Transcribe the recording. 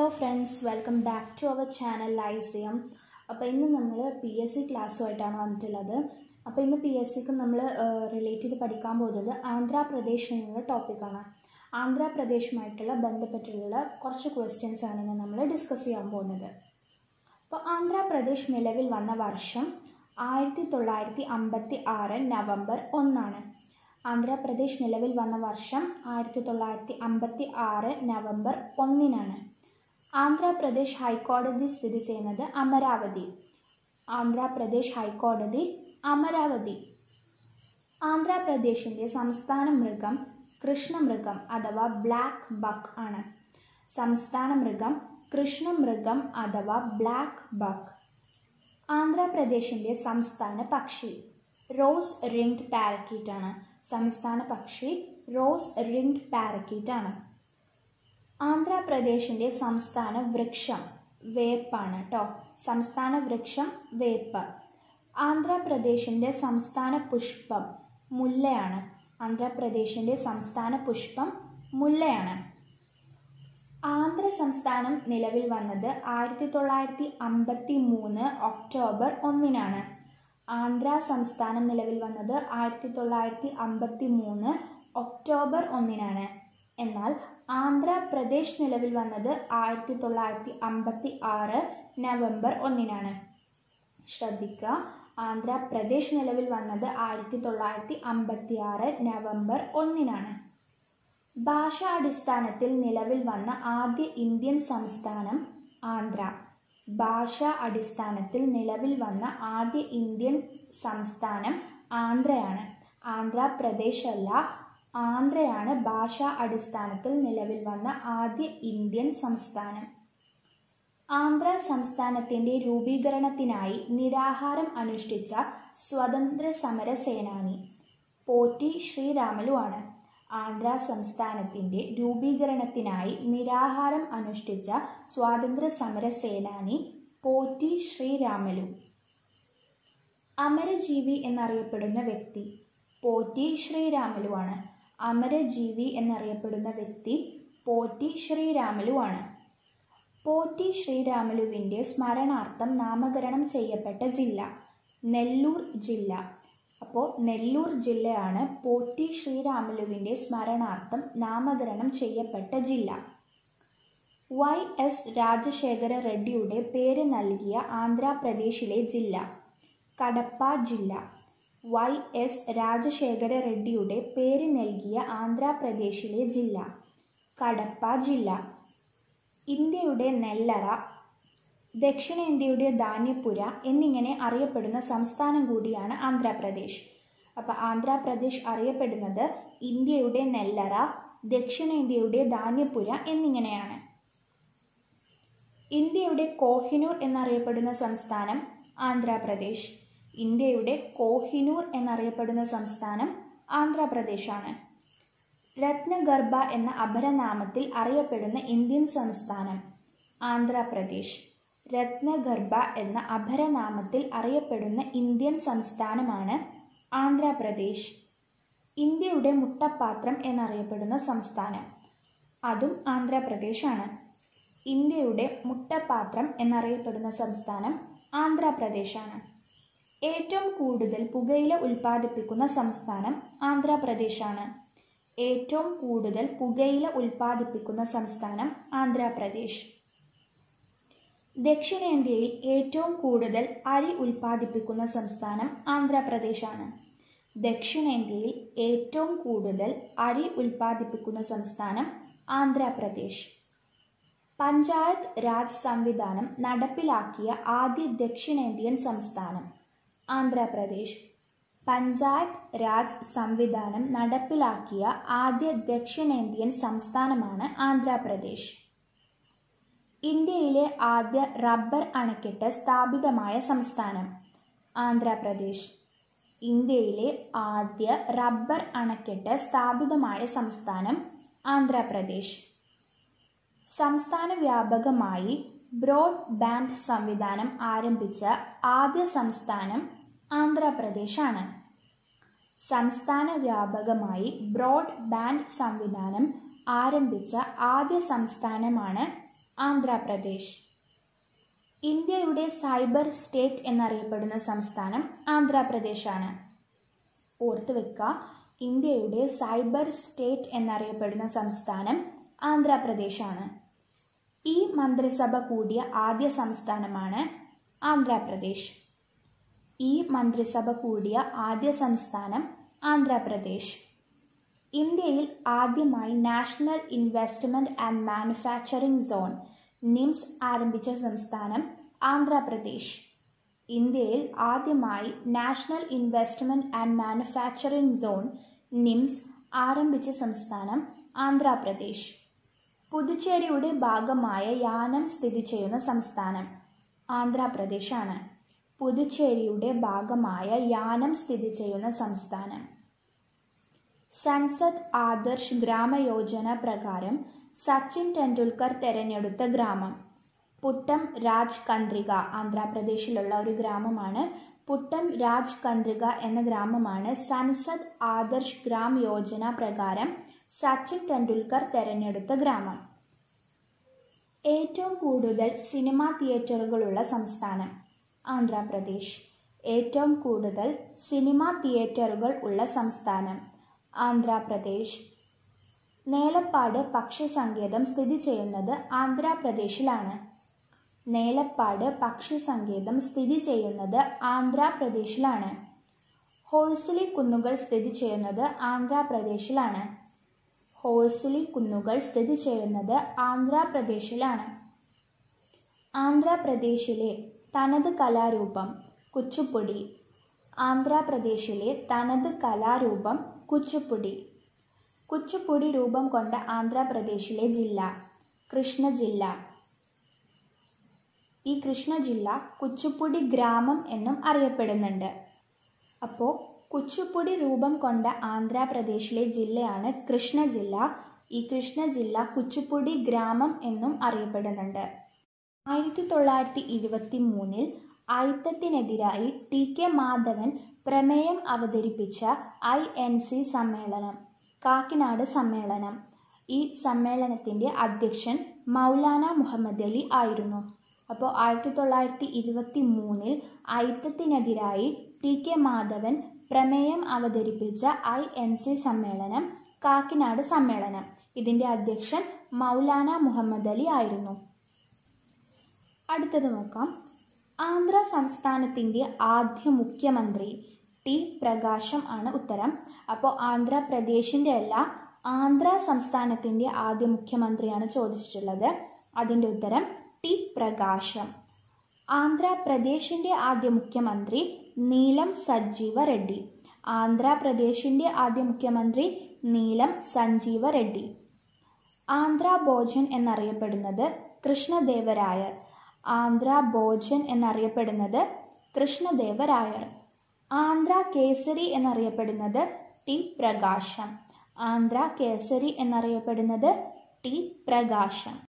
hello friends welcome back to our channel Lyceum അപ്പോൾ ഇന്ന് നമ്മൾ പി എസ് സി ക്ലാസ്സുമായിട്ടാണ് വന്നിട്ടുള്ളത് അപ്പോൾ ഇന്ന് പി എസ് സിക്ക് നമ്മൾ റിലേറ്റ് ചെയ്ത് പഠിക്കാൻ പോകുന്നത് ആന്ധ്രാപ്രദേശ് എന്നുള്ള ടോപ്പിക്കാണ് ആന്ധ്രാപ്രദേശുമായിട്ടുള്ള ബന്ധപ്പെട്ടുള്ള കുറച്ച് ക്വസ്റ്റ്യൻസ് ആണ് ഇന്ന് നമ്മൾ ഡിസ്കസ് ചെയ്യാൻ പോകുന്നത് അപ്പോൾ ആന്ധ്രാപ്രദേശ് നിലവിൽ വന്ന വർഷം ആയിരത്തി തൊള്ളായിരത്തി അമ്പത്തി ആറ് നവംബർ ഒന്നാണ് ആന്ധ്രാപ്രദേശ് നിലവിൽ വന്ന വർഷം ആയിരത്തി തൊള്ളായിരത്തി അമ്പത്തി ആറ് നവംബർ ഒന്നിനാണ് ആന്ധ്രാപ്രദേശ് ഹൈക്കോടതി സ്ഥിതി ചെയ്യുന്നത് അമരാവതി ആന്ധ്രാപ്രദേശ് ഹൈക്കോടതി അമരാവതി ആന്ധ്രാപ്രദേശിൻ്റെ സംസ്ഥാന മൃഗം കൃഷ്ണമൃഗം അഥവാ ബ്ലാക്ക് ബക്ക് ആണ് സംസ്ഥാന മൃഗം കൃഷ്ണമൃഗം അഥവാ ബ്ലാക്ക് ബക്ക് ആന്ധ്രാപ്രദേശിൻ്റെ സംസ്ഥാന പക്ഷി റോസ് റിംഗ്ഡ് പാരക്കീറ്റ് ആണ് സംസ്ഥാന പക്ഷി റോസ് റിംഗ്ഡ് പാരക്കീറ്റ് ആണ് ആന്ധ്രാപ്രദേശിൻ്റെ സംസ്ഥാന വൃക്ഷം വേപ്പാണ് കേട്ടോ സംസ്ഥാന വൃക്ഷം വേപ്പ് ആന്ധ്രാപ്രദേശിൻ്റെ സംസ്ഥാന പുഷ്പം മുല്ലയാണ് ആന്ധ്രാപ്രദേശിൻ്റെ സംസ്ഥാന പുഷ്പം മുല്ലയാണ് ആന്ധ്ര സംസ്ഥാനം നിലവിൽ വന്നത് ആയിരത്തി തൊള്ളായിരത്തി അമ്പത്തി മൂന്ന് ഒക്ടോബർ ഒന്നിനാണ് ആന്ധ്ര സംസ്ഥാനം നിലവിൽ വന്നത് ആയിരത്തി തൊള്ളായിരത്തി അമ്പത്തി മൂന്ന് ഒക്ടോബർ ഒന്നിനാണ് എന്നാൽ ആന്ധ്രാപ്രദേശ് നിലവിൽ വന്നത് ആയിരത്തി തൊള്ളായിരത്തി അമ്പത്തി ആറ് നവംബർ ഒന്നിനാണ് ശ്രദ്ധിക്കുക ആന്ധ്രാപ്രദേശ് നിലവിൽ വന്നത് ആയിരത്തി തൊള്ളായിരത്തി അമ്പത്തി ആറ് നവംബർ ഒന്നിനാണ് ഭാഷാടിസ്ഥാനത്തിൽ നിലവിൽ വന്ന ആദ്യ ഇന്ത്യൻ സംസ്ഥാനം ആന്ധ്ര ഭാഷാ അടിസ്ഥാനത്തിൽ നിലവിൽ വന്ന ആദ്യ ഇന്ത്യൻ സംസ്ഥാനം ആന്ധ്രയാണ് ആന്ധ്രാപ്രദേശ് അല്ല ആന്ധ്രയാണ് ഭാഷാ അടിസ്ഥാനത്തിൽ നിലവിൽ വന്ന ആദ്യ ഇന്ത്യൻ സംസ്ഥാനം ആന്ധ്ര സംസ്ഥാനത്തിന്റെ രൂപീകരണത്തിനായി നിരാഹാരം അനുഷ്ഠിച്ച സ്വതന്ത്ര സമര സേനാനി പോറ്റി ശ്രീരാമലു ആണ് ആന്ധ്ര സംസ്ഥാനത്തിന്റെ രൂപീകരണത്തിനായി നിരാഹാരം അനുഷ്ഠിച്ച സ്വാതന്ത്ര്യ സമര സേനാനി പോറ്റി ശ്രീരാമലു അമരജീവി എന്നറിയപ്പെടുന്ന വ്യക്തി പോറ്റി ശ്രീരാമലു ആണ് അമരജീവി എന്നറിയപ്പെടുന്ന വ്യക്തി പോറ്റി ശ്രീരാമലു ആണ് പോറ്റി ശ്രീരാമലുവിൻ്റെ സ്മരണാർത്ഥം നാമകരണം ചെയ്യപ്പെട്ട ജില്ല നെല്ലൂർ ജില്ല അപ്പോൾ നെല്ലൂർ ജില്ലയാണ് പോറ്റി ശ്രീരാമലുവിൻ്റെ സ്മരണാർത്ഥം നാമകരണം ചെയ്യപ്പെട്ട ജില്ല വൈ എസ് രാജശേഖര റെഡ്ഡിയുടെ പേര് നൽകിയ ആന്ധ്രാപ്രദേശിലെ ജില്ല കടപ്പ ജില്ല വൈ എസ് രാജശേഖര റെഡ്ഡിയുടെ പേര് നൽകിയ ആന്ധ്രാപ്രദേശിലെ ജില്ല കടപ്പ ജില്ല ഇന്ത്യയുടെ നെല്ലറ ദക്ഷിണേന്ത്യയുടെ ധാന്യപുര എന്നിങ്ങനെ അറിയപ്പെടുന്ന സംസ്ഥാനം കൂടിയാണ് ആന്ധ്രാപ്രദേശ് അപ്പോൾ ആന്ധ്രാപ്രദേശ് അറിയപ്പെടുന്നത് ഇന്ത്യയുടെ നെല്ലറ ദക്ഷിണേന്ത്യയുടെ ധാന്യപുര എന്നിങ്ങനെയാണ് ഇന്ത്യയുടെ കോഹിനൂർ എന്നറിയപ്പെടുന്ന സംസ്ഥാനം ആന്ധ്രാപ്രദേശ് ഇന്ത്യയുടെ കോഹിനൂർ എന്നറിയപ്പെടുന്ന സംസ്ഥാനം ആന്ധ്രാപ്രദേശാണ് രത്നഗർഭ എന്ന അപരനാമത്തിൽ അറിയപ്പെടുന്ന ഇന്ത്യൻ സംസ്ഥാനം ആന്ധ്രാപ്രദേശ് രത്നഗർഭ എന്ന അപരനാമത്തിൽ അറിയപ്പെടുന്ന ഇന്ത്യൻ സംസ്ഥാനമാണ് ആന്ധ്രാപ്രദേശ് ഇന്ത്യയുടെ മുട്ടപ്പാത്രം എന്നറിയപ്പെടുന്ന സംസ്ഥാനം അതും ആന്ധ്രാപ്രദേശാണ് ഇന്ത്യയുടെ മുട്ടപ്പാത്രം എന്നറിയപ്പെടുന്ന സംസ്ഥാനം ആന്ധ്രാപ്രദേശാണ് ഏറ്റവും കൂടുതൽ പുകയില ഉൽപ്പാദിപ്പിക്കുന്ന സംസ്ഥാനം ആന്ധ്രാപ്രദേശാണ് ഏറ്റവും കൂടുതൽ പുകയില ഉൽപ്പാദിപ്പിക്കുന്ന സംസ്ഥാനം ആന്ധ്രാപ്രദേശ് ദക്ഷിണേന്ത്യയിൽ ഏറ്റവും കൂടുതൽ അരി ഉൽപ്പാദിപ്പിക്കുന്ന സംസ്ഥാനം ആന്ധ്രാപ്രദേശാണ് ദക്ഷിണേന്ത്യയിൽ ഏറ്റവും കൂടുതൽ അരി ഉൽപ്പാദിപ്പിക്കുന്ന സംസ്ഥാനം ആന്ധ്രാപ്രദേശ് പഞ്ചായത്ത് രാജ് സംവിധാനം നടപ്പിലാക്കിയ ആദ്യ ദക്ഷിണേന്ത്യൻ സംസ്ഥാനം ആന്ധ്രാപ്രദേശ് പഞ്ചായത്ത് രാജ് സംവിധാനം നടപ്പിലാക്കിയ ആദ്യ ദക്ഷിണേന്ത്യൻ സംസ്ഥാനമാണ് ആന്ധ്രാപ്രദേശ് ഇന്ത്യയിലെ ആദ്യ റബ്ബർ അണക്കെട്ട് സ്ഥാപിതമായ സംസ്ഥാനം ആന്ധ്രാപ്രദേശ് ഇന്ത്യയിലെ ആദ്യ റബ്ബർ അണക്കെട്ട് സ്ഥാപിതമായ സംസ്ഥാനം ആന്ധ്രാപ്രദേശ് സംസ്ഥാന വ്യാപകമായി ബ്രോഡ് ബാൻഡ് സംവിധാനം ആരംഭിച്ച ആദ്യ സംസ്ഥാനം ആന്ധ്രാപ്രദേശാണ് സംസ്ഥാന വ്യാപകമായി ബ്രോഡ് ബാൻഡ് സംവിധാനം ആരംഭിച്ച ആദ്യ സംസ്ഥാനമാണ് ആന്ധ്രാപ്രദേശ് ഇന്ത്യയുടെ സൈബർ സ്റ്റേറ്റ് എന്നറിയപ്പെടുന്ന സംസ്ഥാനം ആന്ധ്രാപ്രദേശാണ് ഓർത്ത് വെക്കുക ഇന്ത്യയുടെ സൈബർ സ്റ്റേറ്റ് എന്നറിയപ്പെടുന്ന സംസ്ഥാനം ആന്ധ്രാപ്രദേശാണ് ഈ മന്ത്രിസഭ കൂടിയ ആദ്യ സംസ്ഥാനമാണ് ആന്ധ്രാപ്രദേശ് ഈ മന്ത്രിസഭ കൂടിയ ആദ്യ സംസ്ഥാനം ആന്ധ്രാപ്രദേശ് ഇന്ത്യയിൽ ആദ്യമായി national investment and manufacturing zone NIMZ ആരംഭിച്ച സംസ്ഥാനം ആന്ധ്രാപ്രദേശ് ഇന്ത്യയിൽ ആദ്യമായി national investment and manufacturing zone NIMZ ആരംഭിച്ച സംസ്ഥാനം ആന്ധ്രാപ്രദേശ് പുതുച്ചേരിയുടെ ഭാഗമായ യാനം സ്ഥിതി ചെയ്യുന്ന സംസ്ഥാനം ആന്ധ്രാപ്രദേശാണ് പുതുച്ചേരിയുടെ ഭാഗമായ യാനം സ്ഥിതി ചെയ്യുന്ന സംസ്ഥാനം സൻസദ് ആദർശ് ഗ്രാമയോജന പ്രകാരം സച്ചിൻ ടെണ്ടുൽക്കർ തെരഞ്ഞെടുത്ത ഗ്രാമം പുട്ടം രാജ് കന്ദ്രിക ആന്ധ്രാപ്രദേശിലുള്ള ഒരു ഗ്രാമമാണ് പുട്ടം രാജ് കന്ദ്രിക എന്ന ഗ്രാമമാണ് സൻസദ് ആദർശ് ഗ്രാം യോജന പ്രകാരം സച്ചിൻ ടെണ്ടുൽക്കർ തെരഞ്ഞെടുത്ത ഗ്രാമം ഏറ്റവും കൂടുതൽ സിനിമാ തിയേറ്ററുകളുള്ള സംസ്ഥാനം ആന്ധ്രാപ്രദേശ് ഏറ്റവും കൂടുതൽ സിനിമാ തിയേറ്ററുകൾ ഉള്ള സംസ്ഥാനം ആന്ധ്രാപ്രദേശ് നേലപ്പാട് പക്ഷിസങ്കേതം സ്ഥിതി ചെയ്യുന്നത് ആന്ധ്രാപ്രദേശിലാണ് നേലപ്പാട് പക്ഷിസങ്കേതം സ്ഥിതി ചെയ്യുന്നത് ആന്ധ്രാപ്രദേശിലാണ് ഹോഴ്സിലി കുന്നുകൾ സ്ഥിതി ചെയ്യുന്നത് ആന്ധ്രാപ്രദേശിലാണ് ഹോഴ്സിലി കുന്നുകൾ സ്ഥിതി ചെയ്യുന്നത് ആന്ധ്രാപ്രദേശിലാണ് ആന്ധ്രാപ്രദേശിലെ തനത് കലാരൂപം കുച്ചുപ്പുടി ആന്ധ്രാപ്രദേശിലെ തനത് കലാരൂപം കുച്ചുപ്പുടി കുച്ചുപ്പുടി രൂപം കൊണ്ട ആന്ധ്രാപ്രദേശിലെ ജില്ല കൃഷ്ണ ജില്ല ഈ കൃഷ്ണ ജില്ല കുച്ചുപ്പുടി ഗ്രാമം എന്നും അറിയപ്പെടുന്നുണ്ട് അപ്പോൾ കുച്ചുപ്പുടി രൂപം കൊണ്ട ആന്ധ്രാപ്രദേശിലെ ജില്ലയാണ് കൃഷ്ണ ജില്ല ഈ കൃഷ്ണ ജില്ല കുച്ചുപ്പുടി ഗ്രാമം എന്നും അറിയപ്പെടുന്നുണ്ട് ആയിരത്തി തൊള്ളായിരത്തി ഇരുപത്തി മൂന്നിൽ അയിത്തത്തിനെതിരായി ടി കെ മാധവൻ പ്രമേയം അവതരിപ്പിച്ച ഐ എൻ സി സമ്മേളനം കാക്കിനാട് സമ്മേളനം ഈ സമ്മേളനത്തിൻ്റെ അധ്യക്ഷൻ മൗലാന മുഹമ്മദ് അലി ആയിരുന്നു അപ്പോൾ ആയിരത്തി തൊള്ളായിരത്തി ഇരുപത്തി മൂന്നിൽ അയിത്തത്തിനെതിരായി ടി കെ മാധവൻ പ്രമേയം അവതരിപ്പിച്ച ഐ എൻ സി സമ്മേളനം കാക്കിനാട് സമ്മേളനം ഇതിൻ്റെ അധ്യക്ഷൻ മൗലാന മുഹമ്മദ് അലി ആയിരുന്നു അടുത്തത് നോക്കാം ആന്ധ്ര സംസ്ഥാനത്തിൻ്റെ ആദ്യ മുഖ്യമന്ത്രി ടി പ്രകാശം ആണ് ഉത്തരം അപ്പോൾ ആന്ധ്രാപ്രദേശിൻ്റെ അല്ല ആന്ധ്ര സംസ്ഥാനത്തിൻ്റെ ആദ്യ മുഖ്യമന്ത്രിയാണ് ചോദിച്ചിട്ടുള്ളത് അതിൻ്റെ ഉത്തരം ടി പ്രകാശം ആന്ധ്രാപ്രദേശിൻ്റെ ആദ്യ മുഖ്യമന്ത്രി നീലം സഞ്ജീവ റെഡ്ഡി ആന്ധ്രാപ്രദേശിൻ്റെ ആദ്യ മുഖ്യമന്ത്രി നീലം സഞ്ജീവ റെഡ്ഡി ആന്ധ്ര ഭോജൻ എന്നറിയപ്പെടുന്നത് കൃഷ്ണദേവരായർ ആന്ധ്ര ഭോജൻ എന്നറിയപ്പെടുന്നത് കൃഷ്ണദേവരായർ ആന്ധ്ര കേസരി എന്നറിയപ്പെടുന്നത് ടി പ്രകാശം ആന്ധ്ര കേസരി എന്നറിയപ്പെടുന്നത് ടി പ്രകാശം